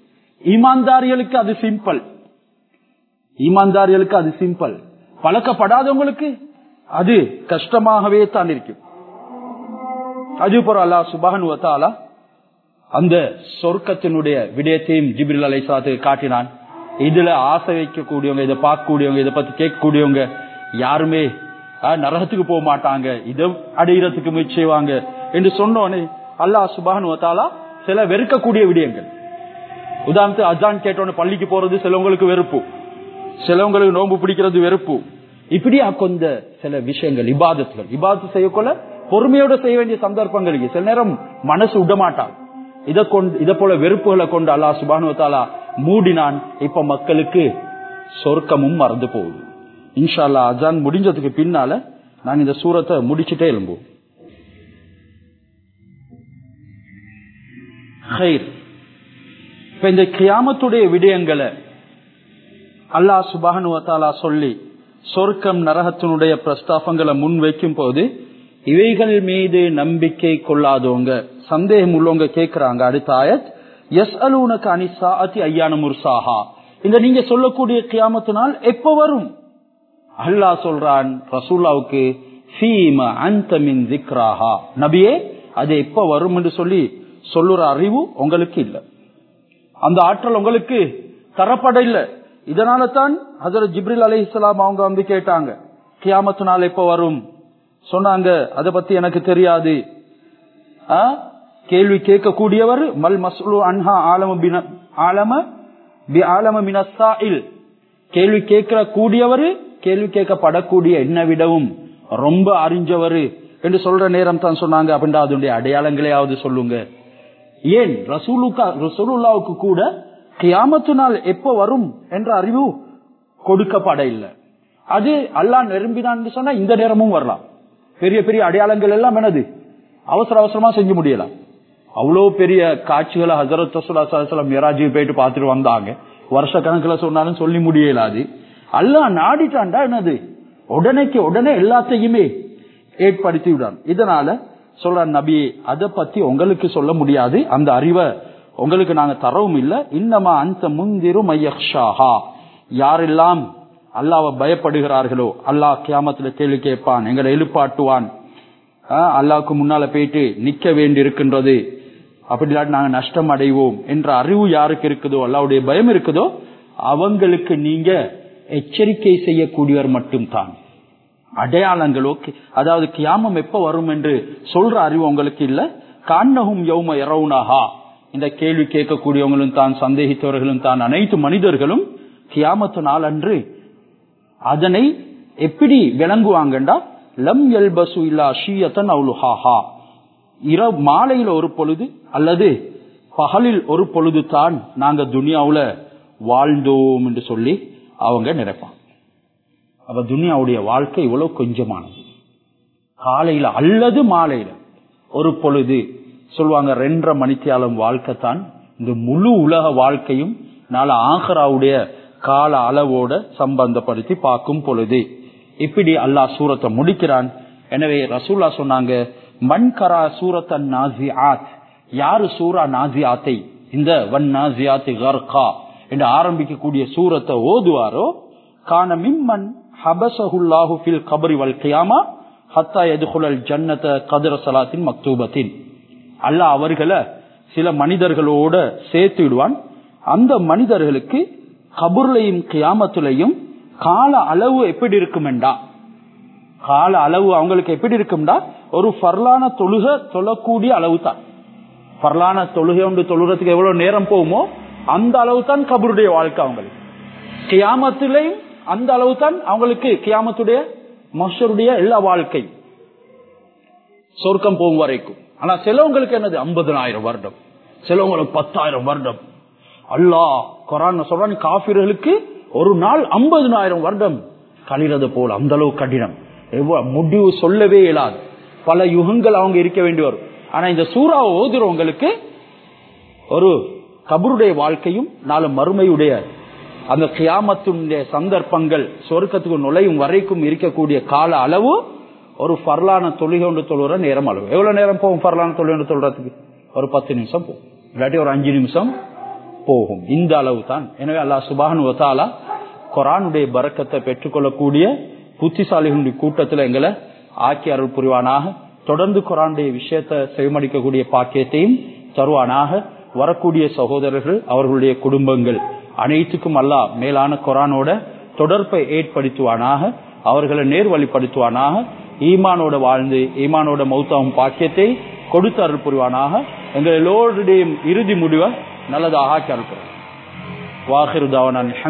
ஈமான்தாரிகளுக்கு அது சிம்பிள் ஈமான்தாரிகளுக்கு அது சிம்பிள் பழக்கப்படாதவங்களுக்கு அது கஷ்டமாகவே தான் இருக்கும் அது போற அல்லா சுபகன் வத்தாலா அந்த சொர்க்கத்தினுடைய விடயத்தையும் ஜிபிரில் அலைசாத்துக்கு காட்டினான் இதுல ஆசை வைக்கக்கூடியவங்க இதை பார்க்கக்கூடியவங்க இதை பத்தி கேட்கக்கூடியவங்க யாருமே அஹ், நரகத்துக்கு போக மாட்டாங்க இதை அடையிறதுக்கு முயற்சி செய்வாங்க என்று சொன்னோன்னே அல்லாஹ் சுபஹான் வத்தாலா சில வெறுக்கக்கூடிய விடயங்கள் உதாரணத்துக்கு அஜான் கேட்டோன்னு பள்ளிக்கு போறது சிலவங்களுக்கு வெறுப்பு சிலவங்களுக்கு நோன்பு பிடிக்கிறது வெறுப்பு இப்படியா கொஞ்ச சில விஷயங்கள் இபாதத்துகள் இபாதத்து செய்யக்கொள்ள பொறுமையோட செய்ய வேண்டிய சந்தர்ப்பங்களுக்கு சில நேரம் மனசு விடமாட்டான் இதை கொண்டு இதை போல வெறுப்புகளை கொண்டு அல்லாஹ் சுபானுவத்தாலா மூடினான் இப்ப மக்களுக்கு சொர்க்கமும் மறந்து போகுது இன்ஷா அல்லாஹ் அஜான் முடிஞ்சதுக்கு பின்னால நாங்க இந்த சூரத்தை முடிச்சுட்டே எழும்புவோம் ஹைர் இப்ப இந்த கியாமத்துடைய விடயங்களை அல்லாஹ் சுபானுவத்தாலா சொல்லி சொர்க்கம் நரகத்தினுடைய பிரஸ்தாபங்களை முன் வைக்கும் போது இவைகள் மீது நம்பிக்கை கொள்ளாதவங்க சந்தேகம் உள்ளவங்க கேட்கிறாங்க அடுத்த ஆயத் எஸ் அலூனக்கு அனிசாத்தி ஐயான முர்சாஹா இந்த நீங்க சொல்லக்கூடிய கியாமத்தினால் எப்ப வரும் அல்லாஹ் சொல்றான் ரசூல்லாவுக்கு ஃபீம அந்தமின் திக்ராஹா நபியே அது எப்ப வரும் என்று சொல்லி சொல்லுற அறிவு உங்களுக்கு இல்லை அந்த ஆற்றல் உங்களுக்கு தரப்பட இல்லை இதனால தான் ஹசரத் ஜிப்ரில் அலி இஸ்லாம் அவங்க வந்து கேட்டாங்க கியாமத்து நாள் எப்ப வரும் சொன்னாங்க அதை பத்தி எனக்கு தெரியாது ஆ? கேள்வி கேட்கக்கூடியவர் மல் மஸ்லு அன்ஹா ஆலம பின- ஆலம பி ஆலம மினஸ்ஸாயில் கேள்வி கேட்கிற கூடியவர் கேள்வி கேட்கப்படக்கூடிய என்ன விடவும் ரொம்ப அறிஞ்சவர் என்று சொல்ற நேரம் தான் சொன்னாங்க அப்படின்னா அதனுடைய அடையாளங்களையாவது சொல்லுங்க ஏன் ரசூலுக்கா ரசூலுல்லாவுக்கு கூட கியாமத்து நாள் எப்ப வரும் என்ற அறிவு கொடுக்கப்பட இல்லை அது அல்லாஹ் நிரம்பினான்னு சொன்னா இந்த நேரமும் வரலாம் பெரிய பெரிய அடையாளங்கள் எல்லாம் என்னது அவசர அவசரமா செஞ்சு முடியலாம் அவ்வளவு பெரிய காட்சிகளை ஹசரத் ரசூலாம் மிராஜி போயிட்டு பார்த்துட்டு வந்தாங்க வருஷ கணக்குல சொன்னாலும் சொல்லி முடியலாது அல்லாஹ் நாடிட்டாண்டா என்னது உடனேக்கு உடனே எல்லாத்தையுமே ஏற்படுத்தி விடான் இதனால சொல்ற நபி அதை பத்தி உங்களுக்கு சொல்ல முடியாது அந்த அறிவை உங்களுக்கு நாங்க தரவும் இல்ல இன்னமா அந்த முந்திரு மையக்ஷாஹா யாரெல்லாம் அல்லாவை பயப்படுகிறார்களோ அல்லாஹ் கியாமத்துல கேள்வி கேட்பான் எங்களை எழுப்பாட்டுவான் ஆஹ், அல்லாஹ்க்கு முன்னால போயிட்டு நிக்க வேண்டி இருக்கின்றது அப்படி இல்லாட்டி நாங்க நஷ்டம் அடைவோம் என்ற அறிவு யாருக்கு இருக்குதோ அல்லாவுடைய பயம் இருக்குதோ அவங்களுக்கு நீங்க எச்சரிக்கை செய்யக்கூடியவர் மட்டும்தான் அடையாளங்களோ கி- அதாவது கியாமம் எப்ப வரும் என்று சொல்ற அறிவு உங்களுக்கு இல்ல காண்ணகும் யௌம இரவுனஹா இந்த கேள்வி கேட்கக்கூடியவங்களும் தான் சந்தேகித்தவர்களும் தான் அனைத்து மனிதர்களும் கியாமத்து நாள் அன்று அதனை எப்படி விளங்குவாங்கண்டா லம் எல்பசு இல்லா ஷீயத்தன் அவுலுஹாஹா இரவு மாலையில ஒரு பொழுது அல்லது பகலில் ஒரு பொழுது தான் நாங்க துனியாவுல வாழ்ந்தோம் என்று சொல்லி அவங்க நினைப்பாங்க அப்ப துனியாவுடைய வாழ்க்கை இவ்வளவு கொஞ்சமானது காலையில அல்லது மாலையில ஒரு பொழுது சொல்லுவாங்க ரெண்டரை மணித்தியாலம் வாழ்க்கை தான் இந்த முழு உலக வாழ்க்கையும் நாள ஆஹராவுடைய கால அளவோட சம்பந்தப்படுத்தி பார்க்கும் பொழுது இப்படி அல்லாஹ் சூரத்தை முடிக்கிறான் எனவே ரசூல்லா சொன்னாங்க மண்கரா சூரத்தன் நாசி ஆத் யாரு சூரா நாசியாத்தை இந்த வன் நாசியாத்தி கர்கா என்று ஆரம்பிக்கக்கூடிய சூரத்தை ஓதுவாரோ கான மிம்மன் ஹபசஹுல்லாஹு ஃபில் கபரி வல் கியாமா ஹத்தா எதுகுலல் ஜன்னத கதிர சலாத்தின் மக்தூபத்தின் அல்லாஹ் அவர்களை சில மனிதர்களோட சேர்த்து விடுவான் அந்த மனிதர்களுக்கு கபுர்லையும் கியாமத்துலையும் கால அளவு எப்படி இருக்குமெண்டா கால அளவு அவங்களுக்கு எப்படி இருக்கும்டா ஒரு ஃபர்லான தொழுக தொழக்கூடிய அளவு தான் ஃபர்லான தொழுகை ஒன்று தொழுறதுக்கு எவ்வளவு நேரம் போகுமோ அந்த அளவு தான் கபருடைய வாழ்க்கை அவங்களுக்கு கியாமத்திலையும் அந்த அளவு தான் அவங்களுக்கு கியாமத்துடைய மஷருடைய எல்லா வாழ்க்கை சொர்க்கம் போகும் வரைக்கும் ஆனா சிலவங்களுக்கு என்னது ஐம்பதனாயிரம் வருடம் சிலவங்களுக்கு பத்தாயிரம் வருடம் அல்லாஹ் குரான் சொல்றான் காபிர்களுக்கு ஒரு நாள் ஐம்பதனாயிரம் வருடம் கழிறது போல அந்த அளவு கடினம் எவ்வளவு முடிவு சொல்லவே இயலாது பல யுகங்கள் அவங்க இருக்க வேண்டி வரும் ஆனா இந்த சூறாவை ஓதுறவங்களுக்கு ஒரு கபருடைய வாழ்க்கையும் நாலு மறுமையுடைய அந்த கியாமத்துடைய சந்தர்ப்பங்கள் சொர்க்கத்துக்கு நுழையும் வரைக்கும் இருக்கக்கூடிய கால அளவு ஒரு ஃபர்லான தொழுகை ஒன்று தொழுகிற நேரம் அளவு எவ்வளவு நேரம் போகும் ஃபர்லான தொழுகை ஒன்று தொழுறதுக்கு ஒரு பத்து நிமிஷம் போகும் இல்லாட்டி ஒரு அஞ்சு நிமிஷம் போகும் இந்த அளவு தான் எனவே அல்லாஹ் சுபானு வத்தாலா குரானுடைய பறக்கத்தை பெற்றுக்கொள்ளக்கூடிய புத்திசாலிகளுடைய கூட்டத்தில் எங்களை ஆக்கி அருள் புரிவானாக தொடர்ந்து குரானுடைய விஷயத்தை செவிமடிக்கக்கூடிய பாக்கியத்தையும் தருவானாக வரக்கூடிய சகோதரர்கள் அவர்களுடைய குடும்பங்கள் அனைத்துக்கும் அல்லாஹ் மேலான குரானோட தொடர்பை ஏற்படுத்துவானாக அவர்களை நேர்வழிப்படுத்துவானாக ஈமானோட வாழ்ந்து ஈமானோட மௌத்தாவும் பாக்கியத்தை கொடுத்து அருள் புரிவானாக எங்கள் எல்லோருடைய இறுதி முடிவை நல்லதாக ஆக்கி அருள் புரிவான் வாஹிருதாவன்